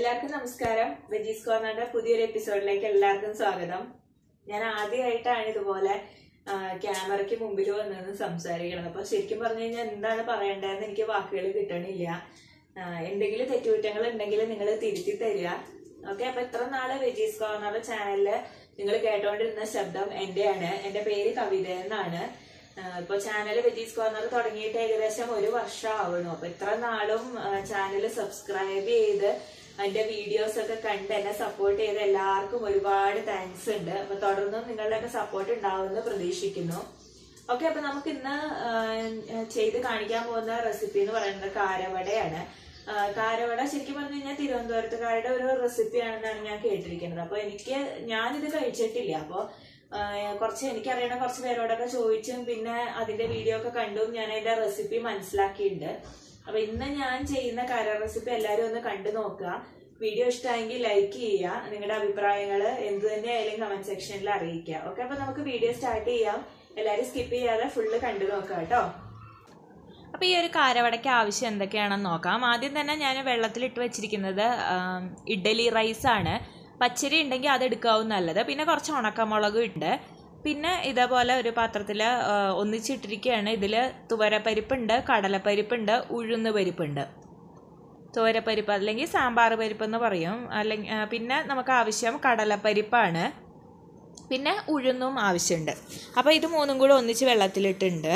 എല്ലാവർക്കും നമസ്കാരം വെജീസ് കോർണറിന്റെ പുതിയൊരു എപ്പിസോഡിലേക്ക് എല്ലാവർക്കും സ്വാഗതം ഞാൻ ആദ്യമായിട്ടാണ് ഇതുപോലെ ആ, ക്യാമറയ്ക്ക് മുമ്പിൽ വന്നത് സംസാരിക്കുന്നത് അപ്പൊ ശരിക്കും പറഞ്ഞു കഴിഞ്ഞാൽ എന്താണ് പറയേണ്ടതെന്ന് എനിക്ക് വാക്കുകൾ കിട്ടണില്ല ആ, എന്തെങ്കിലും തെറ്റുകുറ്റങ്ങൾ ഉണ്ടെങ്കിൽ നിങ്ങൾ തിരുത്തി തരിക ഓക്കെ അപ്പൊ ഇത്ര നാള് വെജീസ് കോർണർ ചാനലില് നിങ്ങൾ കേട്ടോണ്ടിരുന്ന ശബ്ദം എന്റെയാണ് എന്റെ പേര് കവിത എന്നാണ് ആഹ് ഇപ്പൊ ചാനൽ വെജീസ് കോർണർ തുടങ്ങിയിട്ട് ഏകദേശം ഒരു വർഷം ആവണു അപ്പൊ ഇത്ര നാളും ചാനൽ സബ്സ്ക്രൈബ് ചെയ്ത് അതിന്റെ വീഡിയോസ് ഒക്കെ കണ്ട് എന്നെ സപ്പോർട്ട് ചെയ്ത എല്ലാവർക്കും ഒരുപാട് താങ്ക്സ് ഉണ്ട് അപ്പൊ തുടർന്നും നിങ്ങളുടെയൊക്കെ സപ്പോർട്ട് ഉണ്ടാവുമെന്ന് പ്രതീക്ഷിക്കുന്നു ഓക്കെ അപ്പൊ നമുക്ക് ഇന്ന് ആഹ് ചെയ്ത് കാണിക്കാൻ പോകുന്ന റെസിപ്പി എന്ന് പറയുന്നത് കാരവടയാണ് ആഹ് കാരവട ശരിക്കും പറഞ്ഞു കഴിഞ്ഞാൽ തിരുവനന്തപുരത്തുകാരുടെ ഒരു റെസിപ്പിയാണെന്നാണ് ഞാൻ കേട്ടിരിക്കുന്നത് അപ്പൊ എനിക്ക് ഞാനിത് കഴിച്ചിട്ടില്ല അപ്പൊ ആഹ് കുറച്ച് എനിക്കറിയണ കുറച്ച് പേരോടൊക്കെ ചോദിച്ചും പിന്നെ അതിന്റെ വീഡിയോ ഒക്കെ കണ്ടും ഞാൻ അതിന്റെ റെസിപ്പി മനസ്സിലാക്കിയിട്ടുണ്ട് അപ്പൊ ഇന്ന് ഞാൻ ചെയ്യുന്ന കര റെസിപ്പി എല്ലാവരും ഒന്ന് കണ്ടു നോക്കുക വീഡിയോ ഇഷ്ടമായെങ്കിൽ ലൈക്ക് ചെയ്യുക നിങ്ങളുടെ അഭിപ്രായങ്ങൾ എന്ത് തന്നെ ആയാലും കമന്റ് സെക്ഷനിൽ അറിയിക്കുക ഓക്കെ അപ്പൊ നമുക്ക് വീഡിയോ സ്റ്റാർട്ട് ചെയ്യാം എല്ലാവരും സ്കിപ്പ് ചെയ്യാതെ ഫുള്ള് കണ്ടു നോക്കുക കേട്ടോ അപ്പോൾ ഈ ഒരു കാരവടയ്ക്ക് ആവശ്യം എന്തൊക്കെയാണെന്ന് നോക്കാം ആദ്യം തന്നെ ഞാൻ വെള്ളത്തിലിട്ട് വെച്ചിരിക്കുന്നത് ആം, ഇഡ്ഡലി റൈസാണ് പച്ചരി ഉണ്ടെങ്കിൽ അത് എടുക്കാവും നല്ലത് പിന്നെ കുറച്ച് ഉണക്കമുളകും ഉണ്ട് പിന്നെ ഇതേപോലെ ഒരു പാത്രത്തിൽ ഒന്നിച്ചിട്ടിരിക്കുകയാണ് ഇതിൽ തുവരപ്പരിപ്പുണ്ട് കടലപ്പരിപ്പുണ്ട് ഉഴുന്ന് പരിപ്പുണ്ട് തുവരപ്പരിപ്പ് അല്ലെങ്കിൽ സാമ്പാർ പരിപ്പ് എന്ന് പറയും അല്ലെങ്കിൽ ആ, പിന്നെ നമുക്ക് ആവശ്യം കടലപ്പരിപ്പാണ് പിന്നെ ഉഴുന്നും ആവശ്യമുണ്ട് അപ്പോൾ ഇത് മൂന്നും കൂടെ ഒന്നിച്ച് വെള്ളത്തിലിട്ടുണ്ട്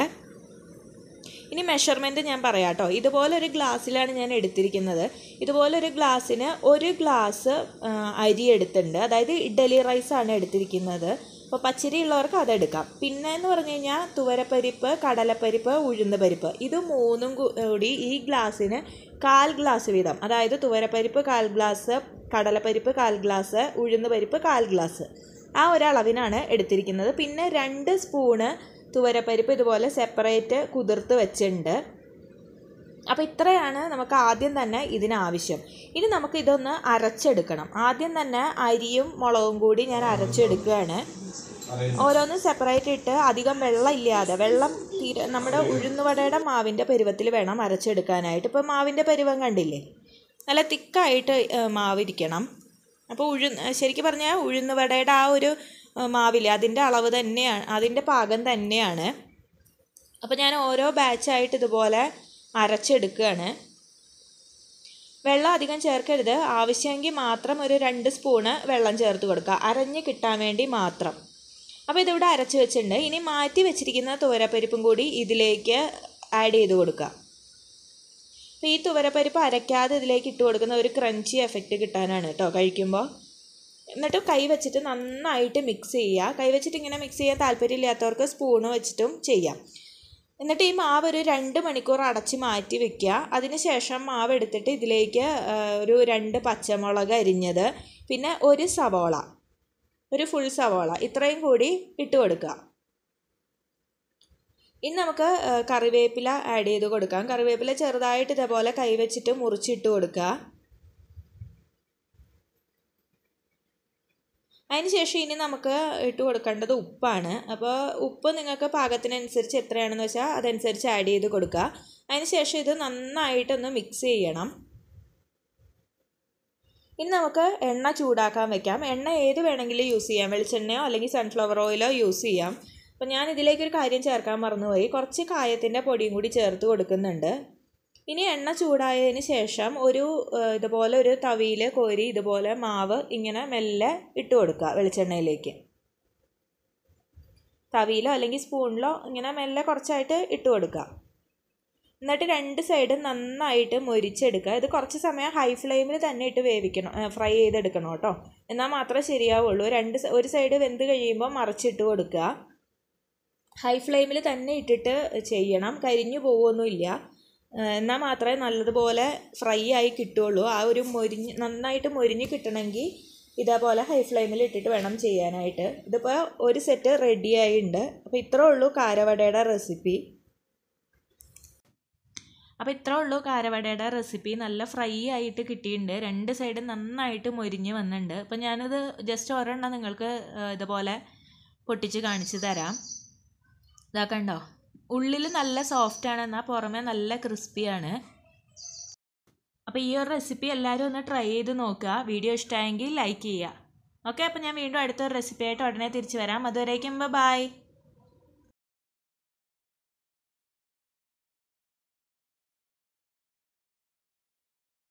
ഇനി മെഷർമെൻറ്റ് ഞാൻ പറയാം കേട്ടോ ഇതുപോലെ ഒരു ഗ്ലാസ്സിലാണ് ഞാൻ എടുത്തിരിക്കുന്നത് ഇതുപോലെ ഒരു ഗ്ലാസ്സിന് ഒരു ഗ്ലാസ് ആ, അരി എടുത്തിട്ടുണ്ട് അതായത് ഇഡ്ഡലി റൈസാണ് എടുത്തിരിക്കുന്നത് അപ്പോൾ പച്ചരി ഉള്ളവർക്ക് അതെടുക്കാം പിന്നെ എന്ന് പറഞ്ഞു കഴിഞ്ഞാൽ തുവരപ്പരിപ്പ് കടലപ്പരിപ്പ് ഉഴുന്ന് പരിപ്പ് ഇത് മൂന്നും കൂടി ഈ ഗ്ലാസ്സിന് കാൽ ഗ്ലാസ് വീതം അതായത് തുവരപ്പരിപ്പ് കാൽ ഗ്ലാസ് കടലപ്പരിപ്പ് കാൽ ഗ്ലാസ് ഉഴുന്ന് പരിപ്പ് കാൽ ഗ്ലാസ് ആ ഒരളവിനാണ് എടുത്തിരിക്കുന്നത് പിന്നെ രണ്ട് സ്പൂണ് തുവരപ്പരിപ്പ് ഇതുപോലെ സെപ്പറേറ്റ് കുതിർത്ത് വെച്ചിട്ടുണ്ട് അപ്പോൾ ഇത്രയാണ് നമുക്ക് ആദ്യം തന്നെ ഇതിനാവശ്യം ഇനി നമുക്ക് ഇതൊന്ന് അരച്ചെടുക്കണം ആദ്യം തന്നെ അരിയും മുളകും കൂടി ഞാൻ അരച്ചെടുക്കുകയാണ് ഓരോന്നും സെപ്പറേറ്റ് ഇട്ട് അധികം വെള്ളം ഇല്ലാതെ വെള്ളം തീരെ നമ്മുടെ ഉഴുന്നുവടയുടെ മാവിൻ്റെ പരുവത്തിൽ വേണം അരച്ചെടുക്കാനായിട്ട് ഇപ്പോൾ മാവിൻ്റെ പരുവം കണ്ടില്ലേ നല്ല തിക്കായിട്ട് മാവിരിക്കണം അപ്പോൾ ഉഴു ശരിക്കും പറഞ്ഞാൽ ഉഴുന്നുവടയുടെ ആ ഒരു ഏഹ്, മാവില്ലേ അതിൻ്റെ അളവ് തന്നെയാണ് അതിൻ്റെ പാകം തന്നെയാണ് അപ്പോൾ ഞാൻ ഓരോ ബാച്ചായിട്ട് ഇതുപോലെ അരച്ചെടുക്കുകയാണ് വെള്ളം അധികം ചേർക്കരുത് ആവശ്യമെങ്കിൽ മാത്രം ഒരു രണ്ട് സ്പൂണ് വെള്ളം ചേർത്ത് കൊടുക്കുക അരഞ്ഞ് കിട്ടാൻ വേണ്ടി മാത്രം അപ്പോൾ ഇതിവിടെ അരച്ച് വെച്ചിട്ടുണ്ട് ഇനി മാറ്റി വെച്ചിരിക്കുന്ന തുവരപ്പരിപ്പും കൂടി ഇതിലേക്ക് ആഡ് ചെയ്ത് കൊടുക്കുക അപ്പോൾ ഈ തുവരപ്പരിപ്പ് അരയ്ക്കാതെ ഇതിലേക്ക് ഇട്ട് കൊടുക്കുന്ന ഒരു ക്രഞ്ചി എഫക്റ്റ് കിട്ടാനാണ് കേട്ടോ കഴിക്കുമ്പോൾ എന്നിട്ട് കൈ വെച്ചിട്ട് നന്നായിട്ട് മിക്സ് ചെയ്യുക കൈ വെച്ചിട്ട് ഇങ്ങനെ മിക്സ് ചെയ്യാൻ താല്പര്യമില്ലാത്തവർക്ക് സ്പൂണ് വെച്ചിട്ടും ചെയ്യാം എന്നിട്ട് ഈ മാവ് ഒരു രണ്ട് മണിക്കൂർ അടച്ച് മാറ്റി വെക്കുക അതിനുശേഷം മാവ് എടുത്തിട്ട് ഇതിലേക്ക് ആ, ഒരു രണ്ട് പച്ചമുളക് അരിഞ്ഞത് പിന്നെ ഒരു സവോള ഒരു ഫുൾ സവോള ഇത്രയും കൂടി ഇട്ട് കൊടുക്കുക ഇനി നമുക്ക് ആ, കറിവേപ്പില ആഡ് ചെയ്ത് കൊടുക്കാം കറിവേപ്പില ചെറുതായിട്ട് ഇതേപോലെ കൈ വെച്ചിട്ട് മുറിച്ചിട്ട് കൊടുക്കുക അതിനുശേഷം ഇനി നമുക്ക് ഇട്ട് കൊടുക്കേണ്ടത് ഉപ്പാണ് അപ്പോൾ ഉപ്പ് നിങ്ങൾക്ക് പാകത്തിനനുസരിച്ച് എത്രയാണെന്ന് വെച്ചാൽ അതനുസരിച്ച് ആഡ് ചെയ്ത് കൊടുക്കുക അതിനുശേഷം ഇത് നന്നായിട്ടൊന്ന് മിക്സ് ചെയ്യണം ഇനി നമുക്ക് എണ്ണ ചൂടാക്കാൻ വെക്കാം എണ്ണ ഏത് വേണമെങ്കിലും യൂസ് ചെയ്യാം വെളിച്ചെണ്ണയോ അല്ലെങ്കിൽ സൺഫ്ലവർ ഓയിലോ യൂസ് ചെയ്യാം അപ്പോൾ ഞാൻ ഇതിലേക്ക് ഒരു കാര്യം ചേർക്കാൻ മറന്നുപോയി കുറച്ച് കായത്തിൻ്റെ പൊടിയും കൂടി ചേർത്ത് കൊടുക്കുന്നുണ്ട് ഇനി എണ്ണ ചൂടായതിന് ശേഷം ഒരു ഏഹ്, ഇതുപോലെ ഒരു തവിയിൽ കോരി ഇതുപോലെ മാവ് ഇങ്ങനെ മെല്ലെ ഇട്ട് കൊടുക്കുക വെളിച്ചെണ്ണയിലേക്ക് തവിയിലോ അല്ലെങ്കിൽ സ്പൂണിലോ ഇങ്ങനെ മെല്ലെ കുറച്ചായിട്ട് ഇട്ട് കൊടുക്കുക എന്നിട്ട് രണ്ട് സൈഡും നന്നായിട്ട് മൊരിച്ചെടുക്കുക ഇത് കുറച്ച് സമയം ഹൈ ഫ്ലെയിമിൽ തന്നെ ഇട്ട് വേവിക്കണം ഫ്രൈ ചെയ്തെടുക്കണം കേട്ടോ എന്നാൽ മാത്രമേ ശരിയാവുള്ളൂ രണ്ട് സ- ഒരു സൈഡ് വെന്ത് കഴിയുമ്പോൾ മറിച്ചിട്ട് കൊടുക്കുക ഹൈ ഫ്ലെയിമിൽ തന്നെ ഇട്ടിട്ട് ചെയ്യണം കരിഞ്ഞു പോവുമൊന്നുമില്ല ഏഹ് എന്നാൽ മാത്രമേ നല്ലതുപോലെ ഫ്രൈ ആയി കിട്ടുള്ളൂ ആ ഒരു മൊരിഞ്ഞ് നന്നായിട്ട് മൊരിഞ്ഞ് കിട്ടണമെങ്കിൽ ഇതേപോലെ ഹൈ ഫ്ലെയിമിൽ ഇട്ടിട്ട് വേണം ചെയ്യാനായിട്ട് ഇതിപ്പോൾ ഒരു സെറ്റ് റെഡി ആയിട്ടുണ്ട് അപ്പോൾ ഇത്രേ ഉള്ളൂ കാരവടയുടെ റെസിപ്പി അപ്പോൾ ഇത്രേ ഉള്ളൂ കാരവടയുടെ റെസിപ്പി നല്ല ഫ്രൈ ആയിട്ട് കിട്ടിയിട്ടുണ്ട് രണ്ട് സൈഡും നന്നായിട്ട് മൊരിഞ്ഞ് വന്നിട്ടുണ്ട് അപ്പോൾ ഞാനിത് ജസ്റ്റ് ഒരെണ്ണം നിങ്ങൾക്ക് ഏഹ് ഇതുപോലെ പൊട്ടിച്ച് കാണിച്ചു തരാം ഇതാ കണ്ടോ ഉള്ളിൽ നല്ല സോഫ്റ്റ് ആണ് എന്നാൽ പുറമെ നല്ല ക്രിസ്പിയാണ് അപ്പോൾ ഈ ഒരു റെസിപ്പി എല്ലാവരും ഒന്ന് ട്രൈ ചെയ്ത് നോക്കുക വീഡിയോ ഇഷ്ടമായെങ്കിൽ ലൈക്ക് ചെയ്യുക ഓക്കെ അപ്പോൾ ഞാൻ വീണ്ടും അടുത്തൊരു റെസിപ്പി ആയിട്ട് ഉടനെ തിരിച്ചു വരാം അതുവരേക്കും ബൈ